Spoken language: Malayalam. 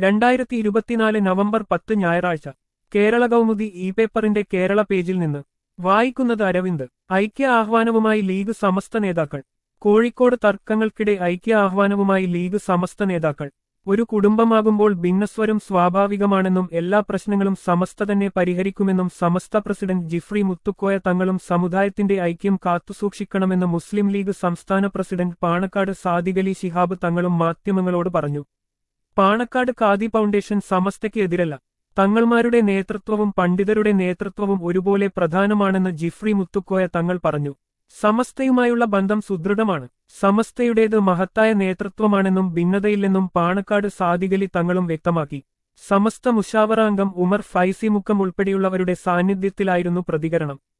രണ്ടായിരത്തി ഇരുപത്തിനാല് നവംബർ പത്ത് ഞായറാഴ്ച കേരള കൗമുദി ഇ പേപ്പറിന്റെ കേരള പേജിൽ നിന്ന് വായിക്കുന്നത് അരവിന്ദ് ഐക്യ ആഹ്വാനവുമായി ലീഗ് സമസ്ത നേതാക്കൾ കോഴിക്കോട് തർക്കങ്ങൾക്കിടെ ഐക്യ ആഹ്വാനവുമായി ലീഗ് സമസ്ത നേതാക്കൾ ഒരു കുടുംബമാകുമ്പോൾ ഭിന്നസ്വരം സ്വാഭാവികമാണെന്നും എല്ലാ പ്രശ്നങ്ങളും സമസ്ത തന്നെ പരിഹരിക്കുമെന്നും സമസ്ത പ്രസിഡന്റ് ജിഫ്രി മുത്തുക്കോയ തങ്ങളും സമുദായത്തിന്റെ ഐക്യം കാത്തുസൂക്ഷിക്കണമെന്ന് മുസ്ലിം ലീഗ് സംസ്ഥാന പ്രസിഡന്റ് പാണക്കാട് സാദിഖലി ശിഹാബ് തങ്ങളും മാധ്യമങ്ങളോട് പറഞ്ഞു പാണക്കാട് ഖാദി ഫൗണ്ടേഷൻ സമസ്തയ്ക്ക് എതിരല്ല തങ്ങൾമാരുടെ നേതൃത്വവും പണ്ഡിതരുടെ നേതൃത്വവും ഒരുപോലെ പ്രധാനമാണെന്ന് ജിഫ്രി മുത്തുക്കോയ തങ്ങൾ പറഞ്ഞു സമസ്തയുമായുള്ള ബന്ധം സുദൃഢമാണ് സമസ്തയുടേത് മഹത്തായ നേതൃത്വമാണെന്നും ഭിന്നതയില്ലെന്നും പാണക്കാട് സാദിഖലി തങ്ങളും വ്യക്തമാക്കി സമസ്ത മുഷാവറ അംഗം ഉമർ ഫൈസി മുക്കം ഉൾപ്പെടെയുള്ളവരുടെ സാന്നിധ്യത്തിലായിരുന്നു പ്രതികരണം